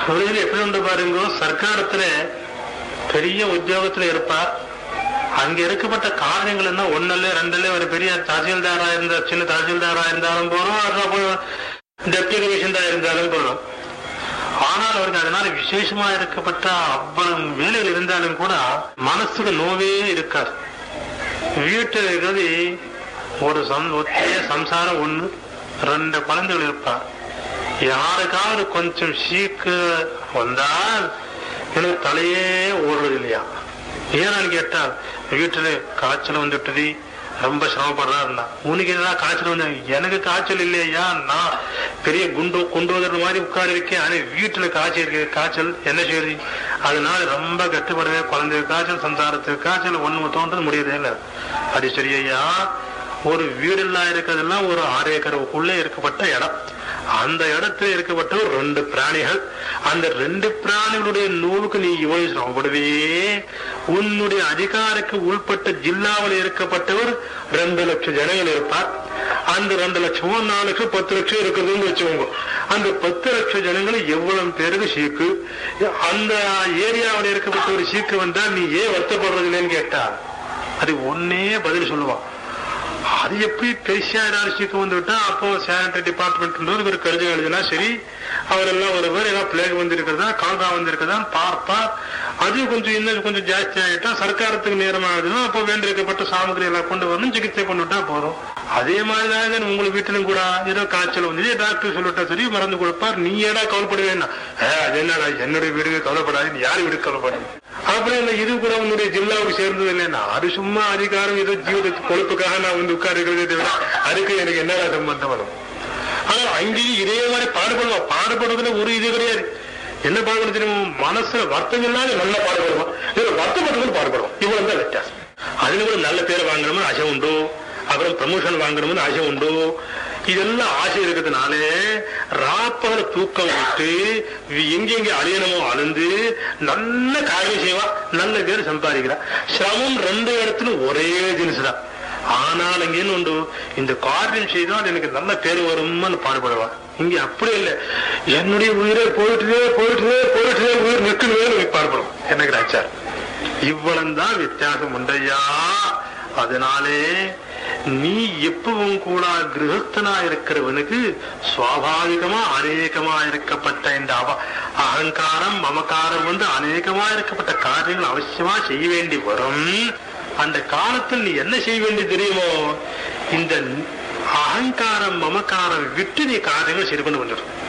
தொழில் எப்படி உண்டு பாருங்க சர்க்காரத்துல பெரிய உத்தியோகத்துல இருப்பார் அங்க இருக்கப்பட்ட காரியங்கள் என்ன ஒண்ணுல ரெண்டுல ஒரு பெரிய தாசில்தாரா இருந்த சின்ன தாசில்தாரா இருந்தாலும் போறோம் அப்புறம் டெப்டி கமிஷனரா இருந்தாலும் போறோம் ஆனால் அவருக்கு அதனால விசேஷமா இருக்கப்பட்ட அவ்வளவு வேலைகள் இருந்தாலும் கூட மனசுக்கு நோவே இருக்காது வீட்டில் இருக்கிறது ஒரு சம் ஒத்தைய சம்சாரம் ஒண்ணு ரெண்டு குழந்தைகள் இருப்பா யாருக்காவது கொஞ்சம் சீக்கு வந்தால் எனக்கு தலையே ஓடுறது இல்லையா ஏன்னு கேட்டால் வீட்டுல காய்ச்சல் வந்துட்டுது ரொம்ப சிரமப்படுறாருன்னா உனக்கு என்னடா காய்ச்சல் வந்து எனக்கு காய்ச்சல் இல்லையா நான் பெரிய குண்டு குண்டு வந்துடுற மாதிரி உட்கார இருக்கேன் ஆனா வீட்டுல காய்ச்சல் இருக்கு காய்ச்சல் என்ன செய்யுது அதனால ரொம்ப கட்டுப்படவே குழந்தைக்கு காய்ச்சல் சம்சாரத்துக்கு காய்ச்சல் ஒண்ணு தோன்றது முடியதே இல்லை அது சரியா ஒரு வீடெல்லாம் இருக்கிறதெல்லாம் ஒரு ஆறு ஏக்கருக்குள்ள இருக்கப்பட்ட இடம் அந்த இடத்துல இருக்கப்பட்ட ஒரு ரெண்டு பிராணிகள் அந்த ரெண்டு பிராணிகளுடைய நூலுக்கு நீ இவ்வளவு சிரமப்படுவே உன்னுடைய அதிகாரக்கு உள்பட்ட ஜில்லாவில் இருக்கப்பட்டவர் ரெண்டு லட்சம் ஜனங்கள் இருப்பார் அந்த ரெண்டு லட்சமோ நாலு லட்சம் பத்து லட்சம் இருக்குதுன்னு வச்சுக்கோங்க அந்த பத்து லட்சம் ஜனங்கள் எவ்வளவு பேருக்கு சீக்கு அந்த ஏரியாவில் இருக்கப்பட்ட ஒரு சீக்கு வந்தா நீ ஏன் வருத்தப்படுறது இல்லைன்னு கேட்டா அது ஒன்னே பதில் சொல்லுவான் அது எப்படி பெருசா ஏதாவது சீக்கிரம் வந்து விட்டா அப்போ சானிட்டரி டிபார்ட்மெண்ட் ஒரு கடிதம் எழுதினா சரி அவரெல்லாம் ஒரு பேர் ஏதாவது பிளேக் வந்திருக்கிறதா கால்ரா வந்திருக்கிறதா பார்ப்பா அது கொஞ்சம் இன்னும் கொஞ்சம் ஜாஸ்தி ஆகிட்டா சர்க்காரத்துக்கு நேரம் ஆகுதுன்னா அப்போ வேண்டியிருக்கப்பட்ட சாமகிரி எல்லாம் கொண்டு வரணும் சிகிச்சை கொண்டு விட்டா போதும் அதே மாதிரி தான் உங்களுக்கு வீட்டிலும் கூட ஏதோ காய்ச்சல் வந்து டாக்டர் சொல்லிட்டா சரி மருந்து கொடுப்பார் நீ ஏடா கவலைப்படுவேன்னா அது என்னடா என்னுடைய வீடுக்கு கவலைப்படாது நீ யார் வீடு கவலைப்படாது அப்புறம் இந்த இது கூட உன்னுடைய ஜில்லாவுக்கு சேர்ந்தது இல்லைன்னா அது சும்மா அதிகாரம் ஏதோ ஜீவித கொழுப்புக்காக நான் வந்து உட்காருக்கிறதே தவிர அதுக்கு எனக்கு என்னடா சம்பந்தம் வரும் ஆனா அங்கேயும் இதே மாதிரி பாடுபடுவான் பாடுபடுறதுல ஒரு இது கிடையாது என்ன பாடுபட தெரியுமா மனசுல வருத்தம் இல்லாத நல்ல பாடுபடுவான் இதுல வருத்தப்பட்டது பாடுபடுவோம் இவ்வளவு தான் வித்தியாசம் அதுல கூட நல்ல பேர் வாங்கணும்னு ஆசை உண்டு அப்புறம் ப்ரமோஷன் வாங்கணும்னு ஆசை உண்டு இதெல்லாம் ஆசை இருக்கிறதுனாலே ராப்பகல தூக்கம் விட்டு எங்கெங்க அழியணுமோ அழுந்து நல்ல காரியம் செய்வா நல்ல பேர் சம்பாதிக்கிறா சிரமம் ரெண்டு இடத்துல ஒரே ஜினிஸ் தான் ஆனால் அங்கேன்னு உண்டு இந்த காரியம் செய்தால் எனக்கு நல்ல பேர் வரும்னு பாடுபடுவா இங்க அப்படி இல்லை என்னுடைய உயிரை போயிட்டுதே போயிட்டுதே போயிட்டுதே உயிர் நிற்கணுமே பாடுபடும் எனக்கு ஆச்சார் இவ்வளவுதான் வித்தியாசம் உண்டையா அதனாலே நீ எப்பவும் கூட கிரகஸ்தனா இருக்கிறவனுக்கு சுவாபாவிகமா அநேகமா இருக்கப்பட்ட இந்த அவ அகங்காரம் மமக்காரம் வந்து அநேகமா இருக்கப்பட்ட காரியங்கள் அவசியமா செய்ய வேண்டி வரும் அந்த காலத்தில் நீ என்ன செய்ய வேண்டி தெரியுமோ இந்த அகங்காரம் மமக்காரம் விட்டு நீ காரியங்கள் சரி பண்ணி வந்துடும்